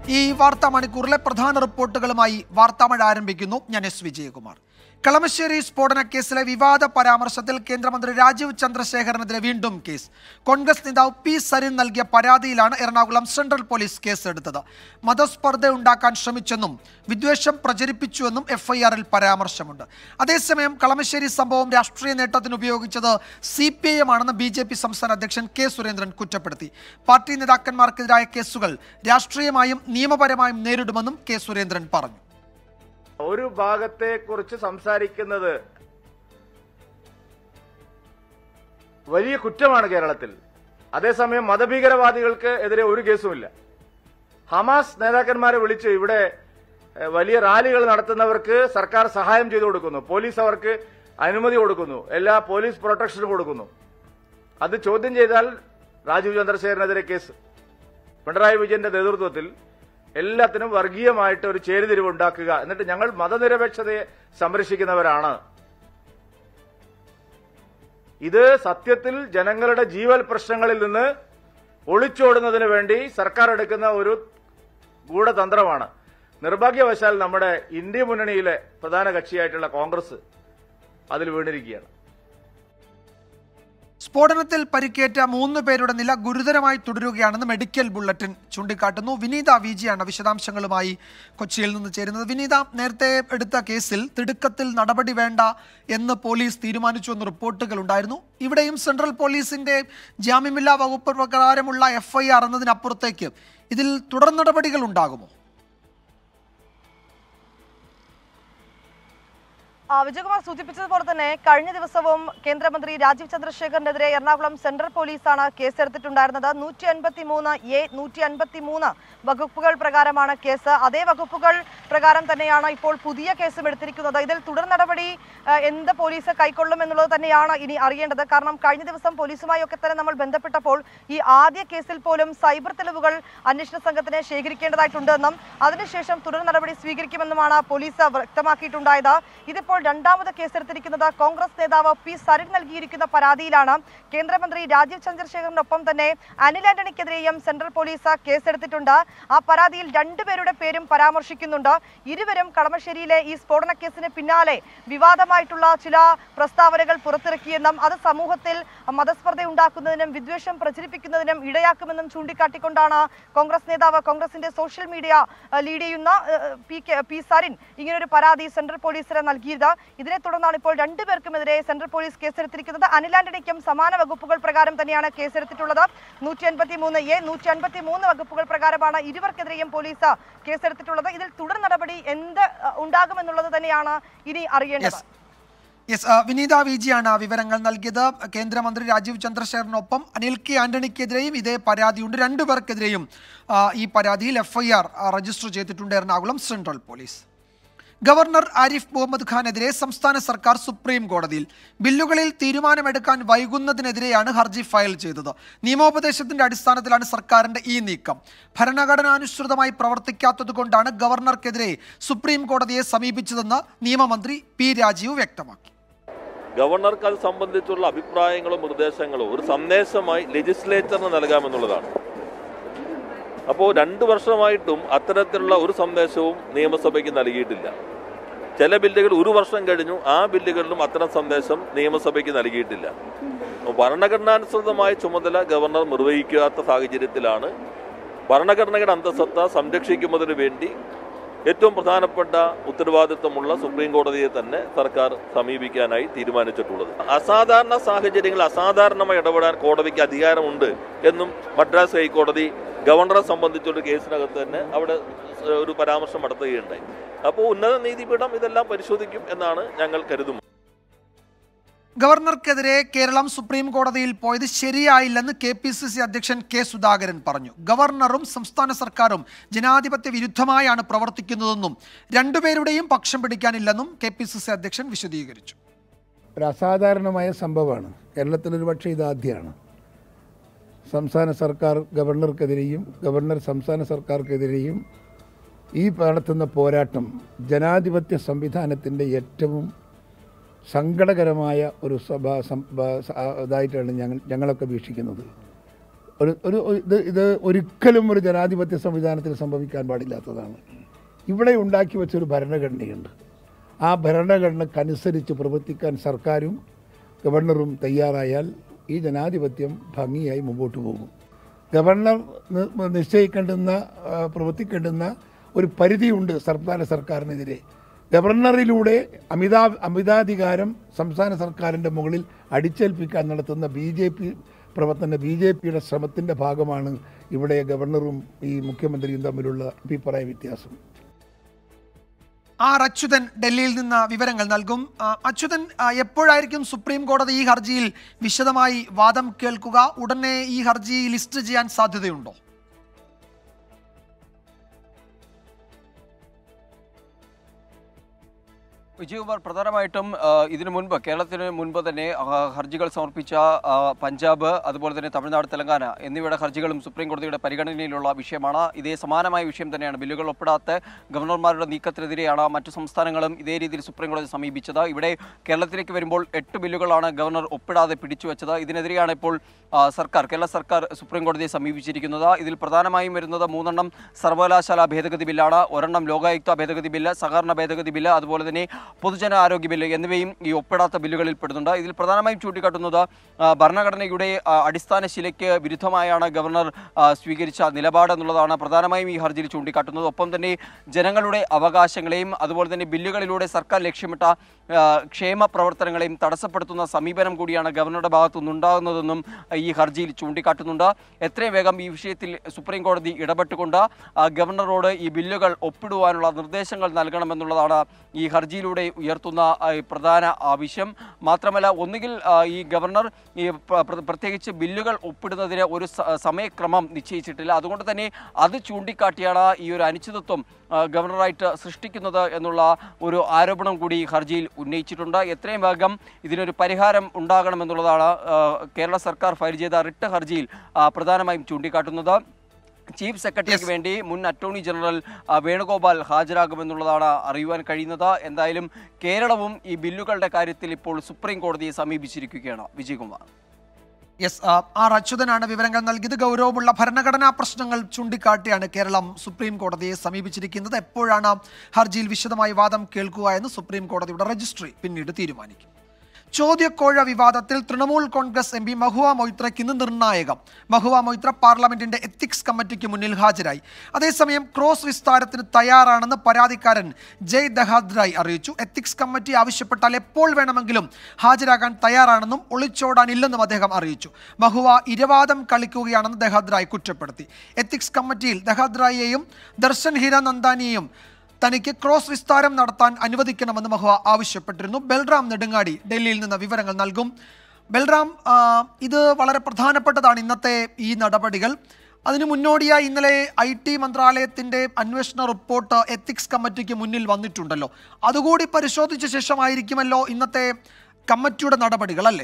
ഈ വാർത്താ മണിക്കൂറിലെ പ്രധാന റിപ്പോർട്ടുകളുമായി വാർത്താമഴ ആരംഭിക്കുന്നു ഞാൻ എസ് വിജയകുമാർ കളമശ്ശേരി സ്ഫോടന കേസിലെ വിവാദ പരാമർശത്തിൽ കേന്ദ്രമന്ത്രി രാജീവ് ചന്ദ്രശേഖരനെതിരെ വീണ്ടും കേസ് കോൺഗ്രസ് നേതാവ് പി സരിൻ നൽകിയ പരാതിയിലാണ് എറണാകുളം സെൻട്രൽ പോലീസ് കേസെടുത്തത് മതസ്പർദ്ധ ഉണ്ടാക്കാൻ ശ്രമിച്ചെന്നും വിദ്വേഷം പ്രചരിപ്പിച്ചുവെന്നും എഫ്ഐആറിൽ പരാമർശമുണ്ട് അതേസമയം കളമശ്ശേരി സംഭവം രാഷ്ട്രീയ നേട്ടത്തിന് ഉപയോഗിച്ചത് സി പി ഐ എം ആണെന്ന് ബി ജെ പി സംസ്ഥാന അധ്യക്ഷൻ കെ സുരേന്ദ്രൻ കുറ്റപ്പെടുത്തി പാർട്ടി നേതാക്കന്മാർക്കെതിരായ കേസുകൾ രാഷ്ട്രീയമായും നിയമപരമായും നേരിടുമെന്നും കെ സുരേന്ദ്രൻ പറഞ്ഞു ഒരു ഭാഗത്തെ കുറിച്ച് സംസാരിക്കുന്നത് വലിയ കുറ്റമാണ് കേരളത്തിൽ അതേസമയം മതഭീകരവാദികൾക്ക് എതിരെ ഒരു കേസുമില്ല ഹമാസ് നേതാക്കന്മാരെ വിളിച്ച് ഇവിടെ എഹ്, വലിയ റാലികൾ നടത്തുന്നവർക്ക് സർക്കാർ സഹായം ചെയ്തു കൊടുക്കുന്നു പോലീസ് അവർക്ക് അനുമതി കൊടുക്കുന്നു എല്ലാ പോലീസ് പ്രൊട്ടക്ഷനും കൊടുക്കുന്നു അത് ചോദ്യം ചെയ്താൽ രാജീവ് ചന്ദ്രശേഖരനെതിരെ കേസ് പിണറായി വിജയന്റെ നേതൃത്വത്തിൽ എല്ലാത്തിനും വർഗീയമായിട്ട് ഒരു ചേരിതിരിവ് ഉണ്ടാക്കുക എന്നിട്ട് ഞങ്ങൾ മതനിരപേക്ഷതയെ സംരക്ഷിക്കുന്നവരാണ് ഇത് സത്യത്തിൽ ജനങ്ങളുടെ ജീവൽ പ്രശ്നങ്ങളിൽ നിന്ന് ഒളിച്ചോടുന്നതിന് വേണ്ടി സർക്കാർ എടുക്കുന്ന ഒരു ഗൂഢതന്ത്രമാണ് നിർഭാഗ്യവശാൽ നമ്മുടെ ഇന്ത്യ മുന്നണിയിലെ പ്രധാന കക്ഷിയായിട്ടുള്ള കോൺഗ്രസ് അതിൽ വീണിരിക്കുകയാണ് സ്ഫോടനത്തിൽ പരിക്കേറ്റ മൂന്ന് പേരുടെ നില ഗുരുതരമായി തുടരുകയാണെന്ന് മെഡിക്കൽ ബുള്ളറ്റിൻ ചൂണ്ടിക്കാട്ടുന്നു വിനീത വി ജിയാണ് വിശദാംശങ്ങളുമായി കൊച്ചിയിൽ നിന്ന് ചേരുന്നത് വിനീത നേരത്തെ എടുത്ത കേസിൽ തിടുക്കത്തിൽ നടപടി വേണ്ട എന്ന് പോലീസ് തീരുമാനിച്ചു എന്ന് റിപ്പോർട്ടുകൾ ഉണ്ടായിരുന്നു ഇവിടെയും സെൻട്രൽ പോലീസിന്റെ ജാമ്യമില്ലാ വകുപ്പ് പ്രകാരമുള്ള എഫ്ഐആർ എന്നതിനപ്പുറത്തേക്ക് ഇതിൽ തുടർ നടപടികൾ ഉണ്ടാകുമോ ആ, വിജയകുമാർ സൂചിപ്പിച്ചതുപോലെ തന്നെ കഴിഞ്ഞ ദിവസവും കേന്ദ്രമന്ത്രി രാജീവ് ചന്ദ്രശേഖറിനെതിരെ എറണാകുളം സെൻട്രൽ പോലീസാണ് കേസെടുത്തിട്ടുണ്ടായിരുന്നത് നൂറ്റി അൻപത്തി മൂന്ന് എ നൂറ്റി അൻപത്തി മൂന്ന് വകുപ്പുകൾ പ്രകാരമാണ് കേസ് അതേ വകുപ്പുകൾ പ്രകാരം തന്നെയാണ് ഇപ്പോൾ പുതിയ കേസും എടുത്തിരിക്കുന്നത് ഇതിൽ തുടർ നടപടി ആ, എന്ത് പോലീസ് കൈക്കൊള്ളും എന്നുള്ളത് തന്നെയാണ് ഇനി അറിയേണ്ടത് കാരണം കഴിഞ്ഞ ദിവസം പോലീസുമായി ഒക്കെ തന്നെ നമ്മൾ ബന്ധപ്പെട്ടപ്പോൾ ഈ ആദ്യ കേസിൽ പോലും സൈബർ തെളിവുകൾ അന്വേഷണ സംഘത്തിന് ശേഖരിക്കേണ്ടതായിട്ടുണ്ടെന്നും അതിനുശേഷം തുടർ നടപടി സ്വീകരിക്കുമെന്നുമാണ് പോലീസ് വ്യക്തമാക്കിയിട്ടുണ്ടായത് ഇതിപ്പോൾ രണ്ടാമത് കേസെടുത്തിരിക്കുന്നത് കോൺഗ്രസ് നേതാവ് പി സരിൻ നൽകിയിരിക്കുന്ന പരാതിയിലാണ് കേന്ദ്രമന്ത്രി രാജീവ് ചന്ദ്രശേഖറിനൊപ്പം തന്നെ അനിൽ ആന്റണിക്കെതിരെയും സെൻട്രൽ പോലീസ് കേസെടുത്തിട്ടുണ്ട് ആ പരാതിയിൽ രണ്ടുപേരുടെ പേരും പരാമർശിക്കുന്നുണ്ട് ഇരുവരും കളമശ്ശേരിയിലെ ഈ സ്ഫോടന കേസിന് പിന്നാലെ വിവാദമായിട്ടുള്ള ചില പ്രസ്താവനകൾ പുറത്തിറക്കിയെന്നും അത് സമൂഹത്തിൽ മതസ്പർദ്ധ ഉണ്ടാക്കുന്നതിനും വിദ്വേഷം പ്രചരിപ്പിക്കുന്നതിനും ഇടയാക്കുമെന്നും ചൂണ്ടിക്കാട്ടിക്കൊണ്ടാണ് കോൺഗ്രസ് നേതാവ് കോൺഗ്രസിന്റെ സോഷ്യൽ മീഡിയ അഹ്, ലീഡ് ചെയ്യുന്ന അഹ്, പി കെ പി സരിൻ ഇങ്ങനൊരു പരാതി സെൻട്രൽ പോലീസിന് നൽകിയത് ഇതിനെ തുടർന്നാണ് ഇപ്പോൾ രണ്ടുപേർക്കുമെതിരെ സെൻട്രൽ പോലീസ് കേസെടുത്തിരിക്കുന്നത് അനിൽ ആന്റണിക്കും സമാന വകുപ്പുകൾ പ്രകാരം തന്നെയാണ് കേസെടുത്തിട്ടുള്ളത് നൂറ്റി അൻപത്തി മൂന്ന് എ നൂറ്റി അൻപത്തി മൂന്ന് വകുപ്പുകൾ പ്രകാരമാണ് ഇരുവർക്കെതിരെയും പോലീസ് കേസെടുത്തിട്ടുള്ളത് ഇതിൽ തുടർ നടപടി എന്ത് അഹ്, ഉണ്ടാകുമെന്നുള്ളത് തന്നെയാണ് ഇനി അറിയേണ്ടത് യെസ് യെസ് ആ, വിനീത വി ജിയാണ് വിവരങ്ങൾ നൽകിയത് കേന്ദ്രമന്ത്രി രാജീവ് ചന്ദ്രശേഖരനൊപ്പം അനിൽ കെ ആന്റണിക്കെതിരെയും ഇതേ പരാതിയുണ്ട് രണ്ടുപേർക്കെതിരെയും ആ, ഈ പരാതിയിൽ എഫ്ഐആർ രജിസ്റ്റർ ചെയ്തിട്ടുണ്ട് Ernakulam central police governor Arif Muhammad ഖാനെതിരെ സംസ്ഥാന സർക്കാർ സുപ്രീം കോടതിയിൽ ബില്ലുകളിൽ തീരുമാനമെടുക്കാൻ വൈകുന്നതിനെതിരെയാണ് ഹർജി ഫയൽ ചെയ്തത് നിയമോപദേശത്തിന്റെ അടിസ്ഥാനത്തിലാണ് സർക്കാരിന്റെ ഈ നീക്കം ഭരണഘടനാനുസൃതമായി പ്രവർത്തിക്കാത്തതുകൊണ്ടാണ് ഗവർണർക്കെതിരെ സുപ്രീം കോടതിയെ സമീപിച്ചതെന്ന് നിയമമന്ത്രി പി രാജീവ് വ്യക്തമാക്കി ഗവർണർക്ക് അത് സംബന്ധിച്ചുള്ള അഭിപ്രായങ്ങളോ നിർദ്ദേശങ്ങളോ ഒരു സന്ദേശമായി ലെജിസ്ലേച്ചറിന് നൽകാമെന്നുള്ളതാണ് അപ്പോൾ രണ്ട് വർഷമായിട്ടും അത്തരത്തിലുള്ള ഒരു സന്ദേശവും നിയമസഭയ്ക്ക് നൽകിയിട്ടില്ല ചില ബില്ലുകൾ ഒരു വർഷം കഴിഞ്ഞു ആ ബില്ലുകളിലും അത്തരം സന്ദേശം നിയമസഭയ്ക്ക് നൽകിയിട്ടില്ല അപ്പോൾ ഭരണഘടനാനുസൃതമായ ചുമതല ഗവർണർ നിർവഹിക്കാത്ത സാഹചര്യത്തിലാണ് ഭരണഘടനയുടെ അന്തസ്സത്ത സംരക്ഷിക്കുന്നതിന് വേണ്ടി ഏറ്റവും പ്രധാനപ്പെട്ട ഉത്തരവാദിത്വമുള്ള സുപ്രീം കോടതിയെ തന്നെ സർക്കാർ സമീപിക്കാനായി തീരുമാനിച്ചിട്ടുള്ളത് അസാധാരണ സാഹചര്യങ്ങളിൽ അസാധാരണമായി ഇടപെടാൻ കോടതിക്ക് അധികാരമുണ്ട് എന്നും മദ്രാസ് ഹൈക്കോടതി ഗവർണറെ സംബന്ധിച്ചൊരു കേസിനകത്ത് തന്നെ അവിടെ ഒരു പരാമർശം നടത്തുകയുണ്ടായി അപ്പോൾ ഉന്നത നീതിപീഠം ഇതെല്ലാം പരിശോധിക്കും എന്നാണ് ഞങ്ങൾ കരുതുന്നത് ഗവർണർക്കെതിരെ കേരളം സുപ്രീം കോടതിയിൽ പോയത് ശരിയായില്ലെന്ന് കെ പി സി സി അധ്യക്ഷൻ കെ സുധാകരൻ പറഞ്ഞു ഗവർണറും സംസ്ഥാന സർക്കാരും ജനാധിപത്യ വിരുദ്ധമായാണ് പ്രവർത്തിക്കുന്നതെന്നും രണ്ടുപേരുടെയും പക്ഷം പിടിക്കാനില്ലെന്നും കെ പി സി സി അധ്യക്ഷൻ വിശദീകരിച്ചു ഒരു അസാധാരണമായ സംഭവമാണ് കേരളത്തിലൊരു പക്ഷേ ഇതാദ്യമാണ് സംസ്ഥാന സർക്കാർ ഗവർണർക്കെതിരെയും ഗവർണർ സംസ്ഥാന സർക്കാർക്കെതിരെയും ഈ നടത്തുന്ന പോരാട്ടം ജനാധിപത്യ സംവിധാനത്തിൻ്റെ ഏറ്റവും സങ്കടകരമായ ഒരു സഭ സം- ബ- സ- ഇതായിട്ടാണ് ഞങ്ങൾ ഞങ്ങളൊക്കെ വീക്ഷിക്കുന്നത് ഒരു ഒരു ഒരു- ഇത് ഇത് ഒരിക്കലും ഒരു ജനാധിപത്യ സംവിധാനത്തിൽ സംഭവിക്കാൻ പാടില്ലാത്തതാണ് ഇവിടെ ഉണ്ടാക്കി വെച്ചൊരു ഭരണഘടനയുണ്ട് ആ ഭരണഘടനക്കനുസരിച്ച് പ്രവർത്തിക്കാൻ സർക്കാരും ഗവർണറും തയ്യാറായാൽ ഈ ജനാധിപത്യം ഭംഗിയായി മുമ്പോട്ട് പോകും ഗവർണർ നി- നിശ്ചയിക്കേണ്ടുന്ന ആ, പ്രവർത്തിക്കേണ്ടുന്ന ഒരു പരിധിയുണ്ട് സംസ്ഥാന സർക്കാരിനെതിരെ ഗവർണറിലൂടെ അമിതാ അമിതാധികാരം സംസ്ഥാന സർക്കാരിൻ്റെ മുകളിൽ അടിച്ചേൽപ്പിക്കാൻ നടത്തുന്ന ബി ജെ പി പ്രവർത്തന ബി ജെ പിയുടെ ശ്രമത്തിൻ്റെ ഭാഗമാണ് ഇവിടെ ഗവർണറും ഈ മുഖ്യമന്ത്രിയും തമ്മിലുള്ള അഭിപ്രായ വ്യത്യാസം ആർ അച്യുതൻ ഡൽഹിയിൽ നിന്ന് വിവരങ്ങൾ നൽകും ആ, അച്യുതൻ ആ, എപ്പോഴായിരിക്കും സുപ്രീം കോടതി ഈ ഹർജിയിൽ വിശദമായി വാദം കേൾക്കുക ഉടനെ ഈ ഹർജി ലിസ്റ്റ് ചെയ്യാൻ സാധ്യതയുണ്ടോ വിജയകുമാർ പ്രധാനമായിട്ടും ആ, ഇതിനു മുൻപ് കേരളത്തിന് മുൻപ് തന്നെ ആ, ഹർജികൾ സമർപ്പിച്ച ആ, പഞ്ചാബ് അതുപോലെ തന്നെ തമിഴ്നാട് തെലങ്കാന എന്നിവയുടെ ഹർജികളും സുപ്രീം കോടതിയുടെ പരിഗണനയിലുള്ള വിഷയമാണ് ഇതേ സമാനമായ വിഷയം തന്നെയാണ് ബില്ലുകൾ ഒപ്പിടാത്ത ഗവർണർമാരുടെ നീക്കത്തിനെതിരെയാണ് മറ്റു സംസ്ഥാനങ്ങളും ഇതേ രീതിയിൽ സുപ്രീം കോടതി സമീപിച്ചത് ഇവിടെ കേരളത്തിലേക്ക് വരുമ്പോൾ എട്ട് ബില്ലുകളാണ് ഗവർണർ ഒപ്പിടാതെ പിടിച്ചു വെച്ചത് ഇതിനെതിരെയാണ് ഇപ്പോൾ ആ, സർക്കാർ കേരള സർക്കാർ സുപ്രീം കോടതിയെ സമീപിച്ചിരിക്കുന്നത് ഇതിൽ പ്രധാനമായും വരുന്നത് മൂന്നെണ്ണം സർവകലാശാല ഭേദഗതി ബില്ലാണ് ഒരെണ്ണം ലോകായുക്ത ഭേദഗതി ബില്ല് സഹകരണ ഭേദഗതി ബില്ല് അതുപോലെ തന്നെ പൊതുജന ആരോഗ്യ ബില്ല് എന്നിവയും ഈ ഒപ്പിടാത്ത ബില്ലുകളിൽ പെടുന്നുണ്ട് ഇതിൽ പ്രധാനമായും ചൂണ്ടിക്കാട്ടുന്നത് ആ, ഭരണഘടനയുടെ ആ, അടിസ്ഥാന ശിലയ്ക്ക് വിരുദ്ധമായാണ് ഗവർണർ ആ, സ്വീകരിച്ച നിലപാട് എന്നുള്ളതാണ് പ്രധാനമായും ഈ ഹർജിയിൽ ചൂണ്ടിക്കാട്ടുന്നത് ഒപ്പം തന്നെ ജനങ്ങളുടെ അവകാശങ്ങളെയും അതുപോലെ തന്നെ ബില്ലുകളിലൂടെ സർക്കാർ ലക്ഷ്യമിട്ട ആ, ക്ഷേമ പ്രവർത്തനങ്ങളെയും തടസ്സപ്പെടുത്തുന്ന സമീപനം കൂടിയാണ് ഗവർണറുടെ ഭാഗത്തു നിന്നുണ്ടാകുന്നതെന്നും ഈ ഹർജിയിൽ ചൂണ്ടിക്കാട്ടുന്നുണ്ട് എത്രയും വേഗം ഈ വിഷയത്തിൽ സുപ്രീം കോടതി ഇടപെട്ടുകൊണ്ട് ആ, ഗവർണറോട് ഈ ബില്ലുകൾ ഒപ്പിടുവാനുള്ള നിർദ്ദേശങ്ങൾ നൽകണമെന്നുള്ളതാണ് ഈ ഹർജിയിലൂടെ ഉയർത്തുന്ന ആ, ഈ പ്രധാന ആവശ്യം മാത്രമല്ല ഒന്നുകിൽ ആ, ഈ ഗവർണർ ഈ പ്ര- പ്ര- പ്രത്യേകിച്ച് ബില്ലുകൾ ഒപ്പിടുന്നതിന് ഒരു സ- സമയക്രമം നിശ്ചയിച്ചിട്ടില്ല അതുകൊണ്ട് തന്നെ അത് ചൂണ്ടിക്കാട്ടിയാണ് ഈ ഒരു അനിശ്ചിതത്വം ആ, ഗവർണറായിട്ട് സൃഷ്ടിക്കുന്നത് എന്നുള്ള ഒരു ആരോപണം കൂടി ഈ ഹർജിയിൽ ഉന്നയിച്ചിട്ടുണ്ട് എത്രയും വേഗം ഇതിനൊരു പരിഹാരം ഉണ്ടാകണമെന്നുള്ളതാണ് ആ, കേരള സർക്കാർ ഫയൽ ചെയ്ത റിട്ട് ഹർജിയിൽ ആ, പ്രധാനമായും ചൂണ്ടിക്കാട്ടുന്നത് ചീഫ് സെക്രട്ടറിക്ക് വേണ്ടി മുൻ അറ്റോർണി ജനറൽ ആ, വേണുഗോപാൽ ഹാജരാകുമെന്നുള്ളതാണ് അറിയുവാൻ കഴിയുന്നത് എന്തായാലും കേരളവും ഈ ബില്ലുകളുടെ കാര്യത്തിൽ ഇപ്പോൾ സുപ്രീം കോടതിയെ സമീപിച്ചിരിക്കുകയാണ് വിജയകുമാർ യെസ് ആ, ആർ അച്യുതനാണ് വിവരങ്ങൾ നൽകിയത് ഗൗരവമുള്ള ഭരണഘടനാ പ്രശ്നങ്ങൾ ചൂണ്ടിക്കാട്ടിയാണ് കേരളം സുപ്രീം കോടതിയെ സമീപിച്ചിരിക്കുന്നത് എപ്പോഴാണ് ഹർജിയിൽ വിശദമായി വാദം കേൾക്കുക എന്ന് സുപ്രീം കോടതിയുടെ രജിസ്ട്രി പിന്നീട് തീരുമാനിക്കും ചോദ്യക്കോഴ വിവാദത്തിൽ Trinamool congress M P Mahua മൊയ്ത്രയ്ക്ക് ഇന്ന് നിർണായകം മഹുവ മൊയ്ത്ര പാർലമെന്റിന്റെ എത്തിക്സ് കമ്മിറ്റിക്ക് മുന്നിൽ ഹാജരായി അതേസമയം ക്രോസ് വിസ്താരത്തിന് തയ്യാറാണെന്ന് പരാതിക്കാരൻ ജയ് ദഹാദ്രായ് അറിയിച്ചു എത്തിക്സ് കമ്മിറ്റി ആവശ്യപ്പെട്ടാൽ എപ്പോൾ വേണമെങ്കിലും ഹാജരാകാൻ തയ്യാറാണെന്നും ഒളിച്ചോടാനില്ലെന്നും അദ്ദേഹം അറിയിച്ചു മഹുവ ഇരവാദം കളിക്കുകയാണെന്ന് ദഹാദ്രായ് കുറ്റപ്പെടുത്തി എത്തിക്സ് കമ്മിറ്റിയിൽ ദഹാദ്രായിയെയും ദർശൻ ഹിരാനന്ദാനിയെയും തനിക്ക് ക്രോസ് വിസ്താരം നടത്താൻ അനുവദിക്കണമെന്ന് മഹുവ ആവശ്യപ്പെട്ടിരുന്നു ബൽറാം നെടുങ്ങാടി ഡൽഹിയിൽ നിന്ന് വിവരങ്ങൾ നൽകും ബൽറാം ആ, ഇത് വളരെ പ്രധാനപ്പെട്ടതാണ് ഇന്നത്തെ ഈ നടപടികൾ അതിനു മുന്നോടിയായി ഇന്നലെ ഐ ടി മന്ത്രാലയത്തിന്റെ അന്വേഷണ റിപ്പോർട്ട് എത്തിക്സ് കമ്മിറ്റിക്ക് മുന്നിൽ വന്നിട്ടുണ്ടല്ലോ അതുകൂടി പരിശോധിച്ച ശേഷമായിരിക്കുമല്ലോ ഇന്നത്തെ കമ്മിറ്റിയുടെ നടപടികൾ അല്ലേ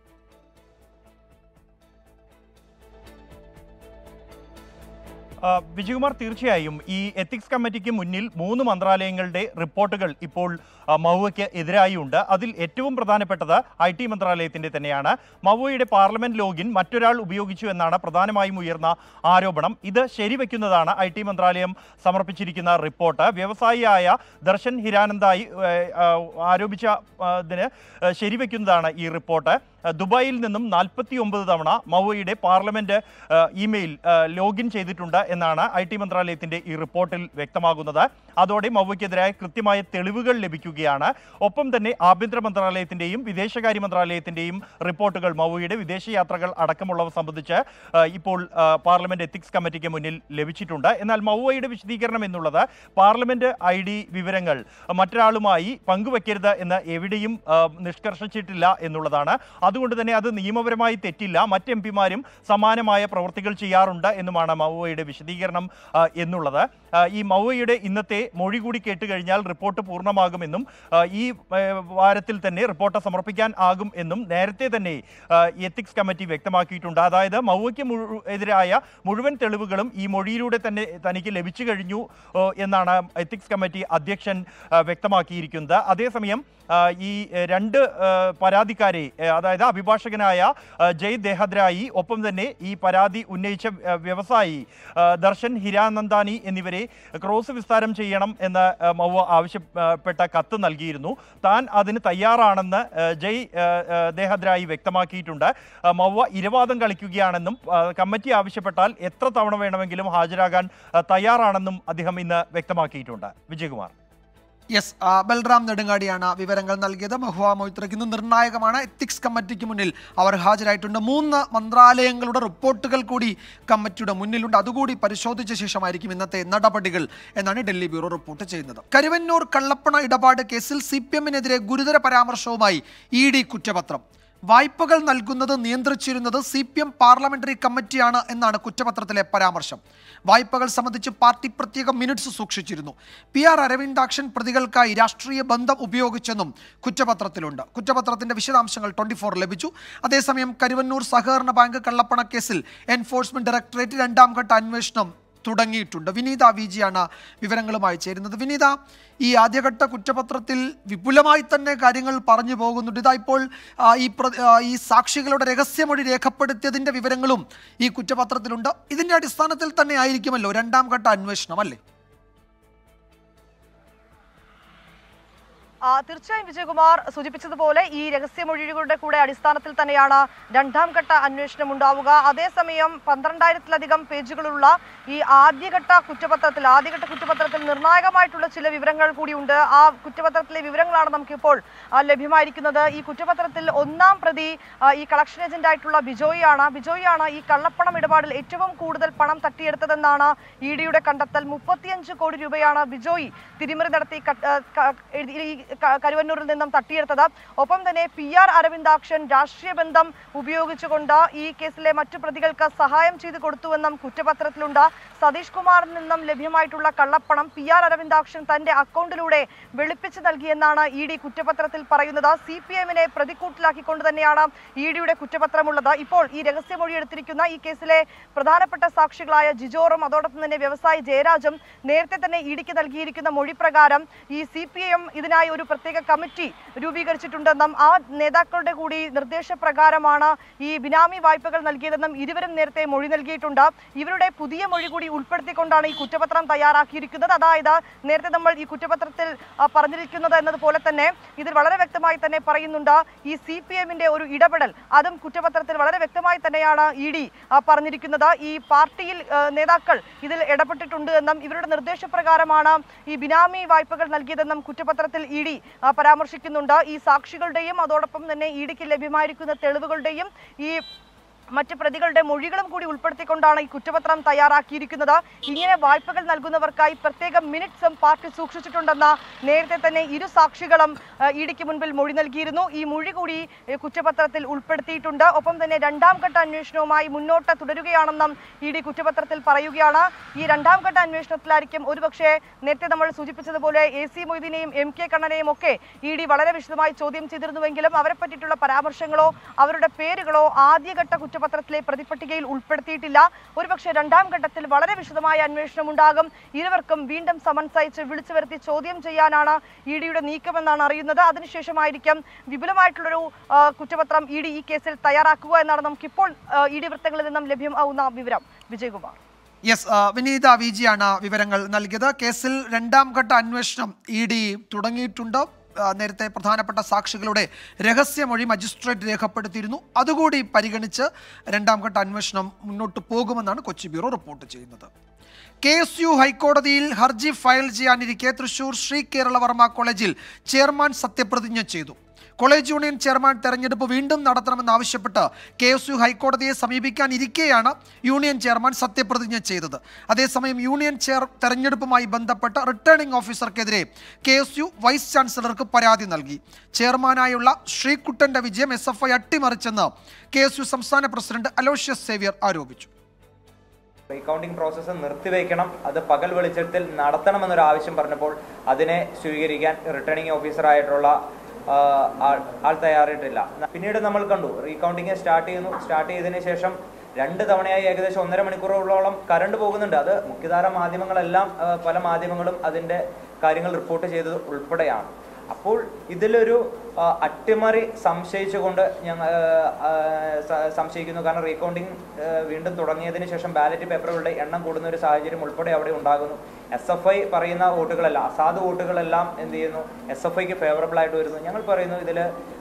ആ, വിജയകുമാർ തീർച്ചയായും ഈ എത്തിക്സ് കമ്മിറ്റിക്ക് മുന്നിൽ മൂന്ന് മന്ത്രാലയങ്ങളുടെ റിപ്പോർട്ടുകൾ ഇപ്പോൾ ആ, മൗവയ്ക്ക് എതിരായി ഉണ്ട് അതിൽ ഏറ്റവും പ്രധാനപ്പെട്ടത് ഐ ടി മന്ത്രാലയത്തിന്റെ തന്നെയാണ് മൗവയുടെ പാർലമെന്റ് ലോഗിൻ മറ്റൊരാൾ ഉപയോഗിച്ചു എന്നാണ് പ്രധാനമായും ഉയർന്ന ആരോപണം ഇത് ശരിവെക്കുന്നതാണ് ഐ ടി മന്ത്രാലയം സമർപ്പിച്ചിരിക്കുന്ന റിപ്പോർട്ട് വ്യവസായിയായ ദർശൻ ഹിരാനന്ദായി ഏ, ആ, ആരോപിച്ച ആ, ഇതിന് ഏ, ശരിവെക്കുന്നതാണ് ഈ റിപ്പോർട്ട് ആ, ദുബായിൽ നിന്നും നാൽപ്പത്തി ഒമ്പത് തവണ മൗവയുടെ പാർലമെന്റ് ആ, ഇമെയിൽ ആ, ലോഗിൻ ചെയ്തിട്ടുണ്ട് എന്നാണ് ഐ ടി മന്ത്രാലയത്തിന്റെ ഈ റിപ്പോർട്ടിൽ വ്യക്തമാകുന്നത് അതോടെ മൗവയ്ക്കെതിരായ കൃത്യമായ തെളിവുകൾ ലഭിക്കുകയാണ് ഒപ്പം തന്നെ ആഭ്യന്തര മന്ത്രാലയത്തിന്റെയും വിദേശകാര്യ മന്ത്രാലയത്തിന്റെയും റിപ്പോർട്ടുകൾ മൗവയുടെ വിദേശയാത്രകൾ അടക്കമുള്ളവ സംബന്ധിച്ച് ആ, ഇപ്പോൾ ആ, പാർലമെന്റ് എത്തിക്സ് കമ്മിറ്റിക്ക് മുന്നിൽ ലഭിച്ചിട്ടുണ്ട് എന്നാൽ മൗവയുടെ വിശദീകരണം എന്നുള്ളത് പാർലമെന്റ് ഐ ഡി വിവരങ്ങൾ മറ്റൊരാളുമായി പങ്കുവെക്കരുത് എന്ന് എവിടെയും ആ, നിഷ്കർഷിച്ചിട്ടില്ല എന്നുള്ളതാണ് അതുകൊണ്ട് തന്നെ അത് നിയമപരമായി തെറ്റില്ല മറ്റ് എം പിമാരും സമാനമായ പ്രവൃത്തികൾ ചെയ്യാറുണ്ട് എന്നുമാണ് മൗവയുടെ വിശദീകരണം ആ, എന്നുള്ളത് ആ, ഈ മൗവയുടെ ഇന്നത്തെ മൊഴി കൂടി കേട്ട് കഴിഞ്ഞാൽ റിപ്പോർട്ട് പൂർണ്ണമാകുമെന്നും ആ, ഈ ആ, വാരത്തിൽ തന്നെ റിപ്പോർട്ട് സമർപ്പിക്കാൻ ആകും എന്നും നേരത്തെ തന്നെ ആ, എത്തിക്സ് കമ്മിറ്റി വ്യക്തമാക്കിയിട്ടുണ്ട് അതായത് മൗവയ്ക്ക് മുഴു- എതിരായ മുഴുവൻ തെളിവുകളും ഈ മൊഴിയിലൂടെ തന്നെ തനിക്ക് ലഭിച്ചു കഴിഞ്ഞു ഓ, എന്നാണ് എത്തിക്സ് കമ്മിറ്റി അധ്യക്ഷൻ ആ, വ്യക്തമാക്കിയിരിക്കുന്നത് അതേസമയം ആ, ഈ എ, രണ്ട് ആ, പരാതിക്കാരെ എ, അതായത് അതായത് അഭിഭാഷകനായ ആ, ജയ് ദേഹദ്രായി ഒപ്പം തന്നെ ഈ പരാതി ഉന്നയിച്ച ആ, വ്യവസായി ആ, ദർശൻ ഹിരാനന്ദാനി എന്നിവരെ ക്രോസ് വിസ്താരം ചെയ്യണം എന്ന് ആ, മൗവ ആവശ്യപ്പെട്ട കത്ത് നൽകിയിരുന്നു താൻ അതിന് തയ്യാറാണെന്ന് ആ, ജയ് ആ, ആ, ദേഹദ്രായി വ്യക്തമാക്കിയിട്ടുണ്ട് ആ, മൗവ ഇരവാദം കളിക്കുകയാണെന്നും ആ, കമ്മിറ്റി ആവശ്യപ്പെട്ടാൽ എത്ര തവണ വേണമെങ്കിലും ഹാജരാകാൻ ആ, തയ്യാറാണെന്നും അദ്ദേഹം ഇന്ന് വ്യക്തമാക്കിയിട്ടുണ്ട് വിജയകുമാർ യെസ് ആ, ബൽറാം നെടുങ്ങാടിയാണ് വിവരങ്ങൾ നൽകിയത് മഹുവ മൊയ്ത്രയ്ക്ക് ഇന്ന് നിർണായകമാണ് എത്തിക്സ് കമ്മിറ്റിക്ക് മുന്നിൽ അവർ ഹാജരായിട്ടുണ്ട് മൂന്ന് മന്ത്രാലയങ്ങളുടെ റിപ്പോർട്ടുകൾ കൂടി കമ്മിറ്റിയുടെ മുന്നിലുണ്ട് അതുകൂടി പരിശോധിച്ച ശേഷമായിരിക്കും ഇന്നത്തെ നടപടികൾ എന്നാണ് ഡൽഹി ബ്യൂറോ റിപ്പോർട്ട് ചെയ്യുന്നത് കരുവന്നൂർ കള്ളപ്പണ ഇടപാട് കേസിൽ സി പി എമ്മിനെതിരെ ഗുരുതര പരാമർശവുമായി ഇ ഡി കുറ്റപത്രം വായ്പകൾ നൽകുന്നത് നിയന്ത്രിച്ചിരുന്നത് സി പി എം പാർലമെന്ററി കമ്മിറ്റിയാണ് എന്നാണ് കുറ്റപത്രത്തിലെ പരാമർശം വായ്പകൾ സംബന്ധിച്ച് പാർട്ടി പ്രത്യേക മിനിറ്റ്സ് സൂക്ഷിച്ചിരുന്നു പി ആർ അരവിന്ദാക്ഷൻ പ്രതികൾക്കായി രാഷ്ട്രീയ ബന്ധം ഉപയോഗിച്ചെന്നും കുറ്റപത്രത്തിലുണ്ട് കുറ്റപത്രത്തിന്റെ വിശദാംശങ്ങൾ ട്വന്റി ഫോർ ലഭിച്ചു അതേസമയം കരുവന്നൂർ സഹകരണ ബാങ്ക് കള്ളപ്പണ കേസിൽ എൻഫോഴ്സ്മെന്റ് ഡയറക്ടറേറ്റ് രണ്ടാം ഘട്ട അന്വേഷണം തുടങ്ങിയിട്ടുണ്ട് വിനീത വി ജിയാണ് വിവരങ്ങളുമായി ചേരുന്നത് വിനീത ഈ ആദ്യഘട്ട കുറ്റപത്രത്തിൽ വിപുലമായി തന്നെ കാര്യങ്ങൾ പറഞ്ഞു പോകുന്നുണ്ട് ഇതാ ഇപ്പോൾ ആ, ഈ പ്ര- ആ, ഈ സാക്ഷികളുടെ രഹസ്യമൊഴി രേഖപ്പെടുത്തിയതിന്റെ വിവരങ്ങളും ഈ കുറ്റപത്രത്തിലുണ്ട് ഇതിന്റെ അടിസ്ഥാനത്തിൽ തന്നെ ആയിരിക്കുമല്ലോ രണ്ടാം ഘട്ട അന്വേഷണം അല്ലേ ആ, തീർച്ചയായും വിജയകുമാർ സൂചിപ്പിച്ചതുപോലെ ഈ രഹസ്യമൊഴികളുടെ കൂടെ അടിസ്ഥാനത്തിൽ തന്നെയാണ് രണ്ടാം ഘട്ട അന്വേഷണം ഉണ്ടാവുക അതേസമയം പന്ത്രണ്ടായിരത്തിലധികം പേജുകളുള്ള ഈ ആദ്യഘട്ട കുറ്റപത്രത്തിൽ ആദ്യഘട്ട കുറ്റപത്രത്തിൽ നിർണായകമായിട്ടുള്ള ചില വിവരങ്ങൾ കൂടിയുണ്ട് ആ കുറ്റപത്രത്തിലെ വിവരങ്ങളാണ് നമുക്കിപ്പോൾ ആ, ലഭ്യമായിരിക്കുന്നത് ഈ കുറ്റപത്രത്തിൽ ഒന്നാം പ്രതി ആ, ഈ കളക്ഷൻ ഏജന്റ് ആയിട്ടുള്ള ബിജോയിയാണ് ബിജോയിയാണ് ഈ കള്ളപ്പണം ഇടപാടിൽ ഏറ്റവും കൂടുതൽ പണം തട്ടിയെടുത്തതെന്നാണ് ഇ ഡിയുടെ കണ്ടെത്തൽ മുപ്പത്തിയഞ്ച് കോടി രൂപയാണ് ബിജോയി തിരിമറി നടത്തി ക- ആ, ക- എഴുതി- ഈ ക- കരുവന്നൂരിൽ നിന്നും തട്ടിയെടുത്തത് ഒപ്പം തന്നെ പി ആർ അരവിന്ദാക്ഷൻ രാഷ്ട്രീയ ബന്ധം ഉപയോഗിച്ചുകൊണ്ട് ഈ കേസിലെ മറ്റു പ്രതികൾക്ക് സഹായം ചെയ്തു കൊടുത്തുവെന്നും കുറ്റപത്രത്തിലുണ്ട് സതീഷ് കുമാറിൽ നിന്നും ലഭ്യമായിട്ടുള്ള കള്ളപ്പണം പി ആർ അരവിന്ദാക്ഷൻ തന്റെ അക്കൗണ്ടിലൂടെ വെളുപ്പിച്ചു നൽകിയെന്നാണ് ഇ ഡി കുറ്റപത്രത്തിൽ പറയുന്നത് സി പി എമ്മിനെ പ്രതിക്കൂട്ടിലാക്കിക്കൊണ്ട് തന്നെയാണ് ഇ ഡിയുടെ കുറ്റപത്രമുള്ളത് ഇപ്പോൾ ഈ രഹസ്യമൊഴി എടുത്തിരിക്കുന്ന ഈ കേസിലെ പ്രധാനപ്പെട്ട സാക്ഷികളായ ജിജോറും അതോടൊപ്പം തന്നെ വ്യവസായി ജയരാജും നേരത്തെ തന്നെ ഇ ഡിക്ക് നൽകിയിരിക്കുന്ന മൊഴി പ്രകാരം ഈ സി പി എം ഇതിനായി ഒരു പ്രത്യേക കമ്മിറ്റി രൂപീകരിച്ചിട്ടുണ്ടെന്നും ആ നേതാക്കളുടെ കൂടി നിർദ്ദേശപ്രകാരമാണ് ഈ ബിനാമി വായ്പകൾ നൽകിയതെന്നും ഇരുവരും നേരത്തെ മൊഴി നൽകിയിട്ടുണ്ട് ഇവരുടെ പുതിയ മൊഴി കൂടി ഉൾപ്പെടുത്തിക്കൊണ്ടാണ് ഈ കുറ്റപത്രം തയ്യാറാക്കിയിരിക്കുന്നത് അതായത് നേരത്തെ നമ്മൾ ഈ കുറ്റപത്രത്തിൽ ആ, പറഞ്ഞിരിക്കുന്നത് എന്നതുപോലെ തന്നെ ഇതിൽ വളരെ വ്യക്തമായി തന്നെ പറയുന്നുണ്ട് ഈ സി പി എമ്മിന്റെ ഒരു ഇടപെടൽ അതും കുറ്റപത്രത്തിൽ വളരെ വ്യക്തമായി തന്നെയാണ് ഇ ഡി പറഞ്ഞിരിക്കുന്നത് ഈ പാർട്ടിയിൽ ആ, നേതാക്കൾ ഇതിൽ ഇടപെട്ടിട്ടുണ്ട് എന്നും ഇവരുടെ നിർദ്ദേശപ്രകാരമാണ് ഈ ബിനാമി വായ്പകൾ നൽകിയതെന്നും കുറ്റപത്രത്തിൽ ഇ ഡി പരാമർശിക്കുന്നുണ്ട് ഈ സാക്ഷികളുടെയും അതോടൊപ്പം തന്നെ ഇ ഡിക്ക് ലഭ്യമായിരിക്കുന്ന തെളിവുകളുടെയും ഈ മറ്റ് പ്രതികളുടെ മൊഴികളും കൂടി ഉൾപ്പെടുത്തിക്കൊണ്ടാണ് ഈ കുറ്റപത്രം തയ്യാറാക്കിയിരിക്കുന്നത് ഇങ്ങനെ വായ്പകൾ നൽകുന്നവർക്കായി പ്രത്യേക മിനിറ്റ്സും പാർട്ടി സൂക്ഷിച്ചിട്ടുണ്ടെന്ന് നേരത്തെ തന്നെ ഇരു സാക്ഷികളും ഇ ഡിക്ക് മുൻപിൽ മൊഴി നൽകിയിരുന്നു ഈ മൊഴി കൂടി ഏഹ്, കുറ്റപത്രത്തിൽ ഉൾപ്പെടുത്തിയിട്ടുണ്ട് ഒപ്പം തന്നെ രണ്ടാം ഘട്ട അന്വേഷണവുമായി മുന്നോട്ട് തുടരുകയാണെന്നും ഇ ഡി കുറ്റപത്രത്തിൽ പറയുകയാണ് ഈ രണ്ടാം ഘട്ട അന്വേഷണത്തിലായിരിക്കും ഒരുപക്ഷെ നേരത്തെ നമ്മൾ സൂചിപ്പിച്ചതുപോലെ എ സി മൊയ്തീനെയും എം കെ കണ്ണനെയും ഒക്കെ ഇ ഡി വളരെ വിശദമായി ചോദ്യം ചെയ്തിരുന്നുവെങ്കിലും അവരെ പറ്റിയിട്ടുള്ള പരാമർശങ്ങളോ അവരുടെ പേരുകളോ ആദ്യഘട്ട കുറ്റപത്രത്തിലെ പ്രതിപട്ടികയിൽ ഉൾപ്പെടുത്തിയിട്ടില്ല ഒരുപക്ഷെ രണ്ടാം ഘട്ടത്തിൽ വളരെ വിശദമായ അന്വേഷണം ഉണ്ടാകും ഇരുവർക്കും വീണ്ടും സമൻസ് അയച്ച് വിളിച്ചു വരുത്തി ചോദ്യം ചെയ്യാനാണ് ഇ ഡിയുടെ നീക്കമെന്നാണ് അറിയുന്നത് അതിനുശേഷമായിരിക്കും വിപുലമായിട്ടുള്ളൊരു ആ, കുറ്റപത്രം ഇ ഡി ഈ കേസിൽ തയ്യാറാക്കുക എന്നാണ് നമുക്കിപ്പോൾ ഇ ഡി വൃത്തങ്ങളിൽ നിന്നും ലഭ്യമാവുന്ന വിവരം വിജയകുമാർ യെസ് ആ, വിനീത വി ജിയാണ് വിവരങ്ങൾ നൽകിയത് കേസിൽ രണ്ടാം ഘട്ട അന്വേഷണം ഇ ഡി തുടങ്ങിയിട്ടുണ്ട് ആ, നേരത്തെ പ്രധാനപ്പെട്ട സാക്ഷികളുടെ രഹസ്യമൊഴി മജിസ്ട്രേറ്റ് രേഖപ്പെടുത്തിയിരുന്നു അതുകൂടി പരിഗണിച്ച് രണ്ടാം ഘട്ട അന്വേഷണം മുന്നോട്ട് പോകുമെന്നാണ് കൊച്ചി ബ്യൂറോ റിപ്പോർട്ട് ചെയ്യുന്നത് കെ എസ് യു ഹൈക്കോടതിയിൽ ഹർജി ഫയൽ ചെയ്യാനിരിക്കെ തൃശൂർ ശ്രീ കേരളവർമ്മ കോളേജിൽ ചെയർമാൻ സത്യപ്രതിജ്ഞ ചെയ്തു കോളേജ് യൂണിയൻ ചെയർമാൻ തെരഞ്ഞെടുപ്പ് വീണ്ടും നടത്തണമെന്നാവശ്യപ്പെട്ട് കെ എസ് യു ഹൈക്കോടതിയെ സമീപിക്കാനിരിക്കെയാണ് യൂണിയൻ ചെയർമാൻ സത്യപ്രതിജ്ഞ ചെയ്തത് അതേസമയം യൂണിയൻ ചെയർ തെരഞ്ഞെടുപ്പുമായി ബന്ധപ്പെട്ട് റിട്ടേണിംഗ് ഓഫീസർക്കെതിരെ കെ എസ് യു വൈസ് ചാൻസലർക്ക് പരാതി നൽകി ചെയർമാനായുള്ള ശ്രീകുട്ടന്റെ വിജയം എസ് എഫ് ഐ അട്ടിമറിച്ചെന്ന് കെ എസ് യു സംസ്ഥാന പ്രസിഡന്റ് അലോഷ്യസ് സേവ്യർ ആരോപിച്ചു റീകൗണ്ടിംഗ് പ്രോസസ്സ് നിർത്തിവെക്കണം അത് പകൽ വെളിച്ചത്തിൽ നടത്തണമെന്നൊരു ആവശ്യം പറഞ്ഞപ്പോൾ അതിനെ സ്വീകരിക്കാൻ റിട്ടേണിംഗ് ഓഫീസറായിട്ടുള്ള ആ, ആൾ ആൾ തയ്യാറായിട്ടില്ല പിന്നീട് നമ്മൾ കണ്ടു റീകൗണ്ടിങ് സ്റ്റാർട്ട് ചെയ്യുന്നു സ്റ്റാർട്ട് ചെയ്തതിന് ശേഷം രണ്ട് തവണയായി ഏകദേശം ഒന്നര മണിക്കൂറോളം കറണ്ട് പോകുന്നുണ്ട് അത് മുഖ്യധാര മാധ്യമങ്ങളെല്ലാം ആ, പല മാധ്യമങ്ങളും അതിൻ്റെ കാര്യങ്ങൾ റിപ്പോർട്ട് ചെയ്തത് ഉൾപ്പെടെയാണ് അപ്പോൾ ഇതിലൊരു ആ, അട്ടിമറി സംശയിച്ചുകൊണ്ട് ഞങ്ങൾ ആ, സ- സംശയിക്കുന്നു കാരണം റീകൗണ്ടിങ് വീണ്ടും തുടങ്ങിയതിന് ശേഷം ബാലറ്റ് പേപ്പറുകളുടെ എണ്ണം കൂടുന്ന ഒരു സാഹചര്യം ഉൾപ്പെടെ അവിടെ ഉണ്ടാകുന്നു എസ് എഫ് ഐ പറയുന്ന വോട്ടുകളെല്ലാം അസാധു വോട്ടുകളെല്ലാം എന്ത് ചെയ്യുന്നു എസ് എഫ് ഐക്ക് ഫേവറബിൾ ആയിട്ട് വരുന്നു ഞങ്ങൾ പറയുന്നു ഇതിൽ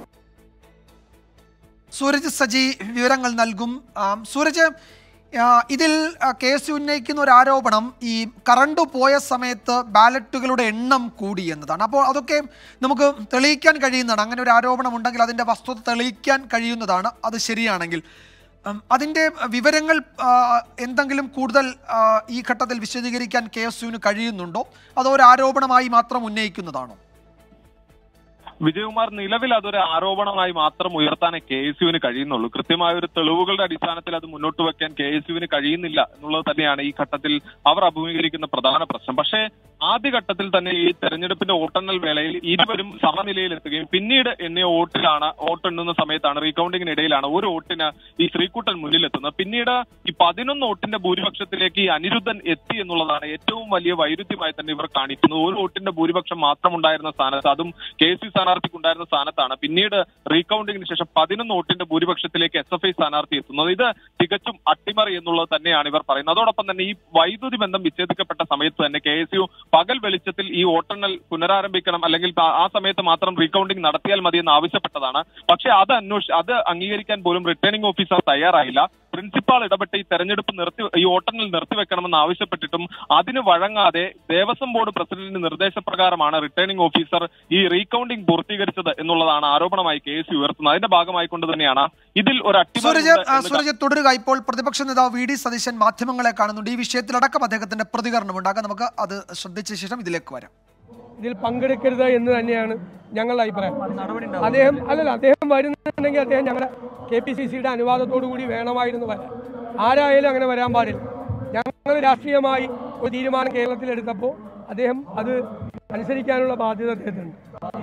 സൂരജ് സജി വിവരങ്ങൾ നൽകും ആം, സൂരജ് ആ, ഇതിൽ ആ, കേസ് ഉന്നയിക്കുന്ന ഒരു ആരോപണം ഈ കറണ്ട് പോയ സമയത്ത് ബാലറ്റുകളുടെ എണ്ണം കൂടി എന്നതാണ് അപ്പോൾ അതൊക്കെ നമുക്ക് തെളിയിക്കാൻ കഴിയുന്നതാണ് അങ്ങനെ ഒരു ആരോപണം ഉണ്ടെങ്കിൽ അതിൻ്റെ വസ്തുത തെളിയിക്കാൻ കഴിയുന്നതാണ് അത് ശരിയാണെങ്കിൽ ഉം, അതിൻ്റെ വിവരങ്ങൾ ആ, എന്തെങ്കിലും കൂടുതൽ ആ, ഈ ഘട്ടത്തിൽ വിശദീകരിക്കാൻ കെ എസ് യുവിന് കഴിയുന്നുണ്ടോ അതോ ഒരു ആരോപണമായി മാത്രം ഉന്നയിക്കുന്നതാണോ വിജയകുമാർ നിലവിൽ അതൊരു ആരോപണമായി മാത്രം ഉയർത്താനേ കെ എസ് യുവിന് കഴിയുന്നുള്ളൂ കൃത്യമായ ഒരു തെളിവുകളുടെ അടിസ്ഥാനത്തിൽ അത് മുന്നോട്ട് വെക്കാൻ കെ എസ് യുവിന് കഴിയുന്നില്ല എന്നുള്ളത് തന്നെയാണ് ഈ ഘട്ടത്തിൽ അവർ അഭിമുഖീകരിക്കുന്ന പ്രധാന പ്രശ്നം പക്ഷേ ആദ്യഘട്ടത്തിൽ തന്നെ ഈ തെരഞ്ഞെടുപ്പിന്റെ വോട്ടെണ്ണൽ വേളയിൽ ഇരുവരും സമനിലയിലെത്തുകയും പിന്നീട് എണ്ണിയ വോട്ടിലാണ് വോട്ടെണ്ണുന്ന സമയത്താണ് റീകൗണ്ടിങ്ങിനിടയിലാണ് ഒരു വോട്ടിന് ഈ ശ്രീകുട്ടൻ മുന്നിലെത്തുന്നത് പിന്നീട് ഈ പതിനൊന്ന് വോട്ടിന്റെ ഭൂരിപക്ഷത്തിലേക്ക് ഈ അനിരുദ്ധൻ എത്തി എന്നുള്ളതാണ് ഏറ്റവും വലിയ വൈരുദ്ധ്യമായി തന്നെ ഇവർ കാണിക്കുന്നത് ഒരു വോട്ടിന്റെ ഭൂരിപക്ഷം മാത്രം ഉണ്ടായിരുന്ന സ്ഥാനത്ത് അതും കെ സി സ്ഥാനാർത്ഥിക്ക് ഉണ്ടായിരുന്ന സ്ഥാനത്താണ് പിന്നീട് റീകൗണ്ടിങ്ങിന് ശേഷം പതിനൊന്ന് വോട്ടിന്റെ ഭൂരിപക്ഷത്തിലേക്ക് എസ് എഫ് ഐ സ്ഥാനാർത്ഥി എത്തുന്നത് ഇത് തികച്ചും അട്ടിമറി എന്നുള്ളത് തന്നെയാണ് ഇവർ പറയുന്നത് അതോടൊപ്പം തന്നെ ഈ വൈദ്യുതി ബന്ധം വിച്ഛേദിക്കപ്പെട്ട സമയത്ത് തന്നെ കെ എസ് യു പകൽ വെളിച്ചത്തിൽ ഈ വോട്ടെണ്ണൽ പുനരാരംഭിക്കണം അല്ലെങ്കിൽ ആ- ആ സമയത്ത് മാത്രം റീകൗണ്ടിംഗ് നടത്തിയാൽ മതി എന്ന് ആവശ്യപ്പെട്ടതാണ് പക്ഷേ അത് അന്വേഷി അത് അംഗീകരിക്കാൻ പോലും റിട്ടേണിംഗ് ഓഫീസർ തയ്യാറായില്ല പ്രിൻസിപ്പാൾ ഇടപെട്ട് ഈ തെരഞ്ഞെടുപ്പ് നിർത്തി ഈ വോട്ടെണ്ണൽ നിർത്തിവെക്കണമെന്ന് ആവശ്യപ്പെട്ടിട്ടും അതിന് വഴങ്ങാതെ ദേവസ്വം ബോർഡ് പ്രസിഡന്റിന്റെ നിർദ്ദേശപ്രകാരമാണ് റിട്ടേണിംഗ് ഓഫീസർ ഈ റീകൗണ്ടിംഗ് പൂർത്തീകരിച്ചത് എന്നുള്ളതാണ് ആരോപണമായി കെ എസ് ഉയർത്തുന്നത് അതിന്റെ ഭാഗമായിക്കൊണ്ട് തന്നെയാണ് ഇതിൽ ഒരു അട്ടിമറി സൂരജ് ഉണ്ട് ആ, എന്ന് സൂരജ് തുടരുക ഇപ്പോൾ പ്രതിപക്ഷ നേതാവ് വി ഡി സതീശൻ മാധ്യമങ്ങളെ കാണുന്നുണ്ട് ഈ വിഷയത്തിലടക്കം അദ്ദേഹത്തിന്റെ പ്രതികരണം ഉണ്ടാകാം നമുക്ക് അത് ശ്രദ്ധിച്ച ശേഷം ഇതിലേക്ക് വരാം ഇതിൽ പങ്കെടുക്കരുത് എന്ന് തന്നെയാണ് ഞങ്ങളുടെ അഭിപ്രായം അദ്ദേഹം അല്ലല്ല അദ്ദേഹം വരുന്നുണ്ടെങ്കിൽ അദ്ദേഹം ഞങ്ങളുടെ കെ പി സി സിയുടെ അനുവാദത്തോടു കൂടി വേണമായിരുന്നു വരാൻ ആരായാലും അങ്ങനെ വരാൻ പാടില്ല ഞങ്ങൾ രാഷ്ട്രീയമായി ഒരു തീരുമാനം കേരളത്തിൽ എടുത്തപ്പോൾ അദ്ദേഹം അത് അനുസരിക്കാനുള്ള ബാധ്യത അദ്ദേഹത്തിനുണ്ട്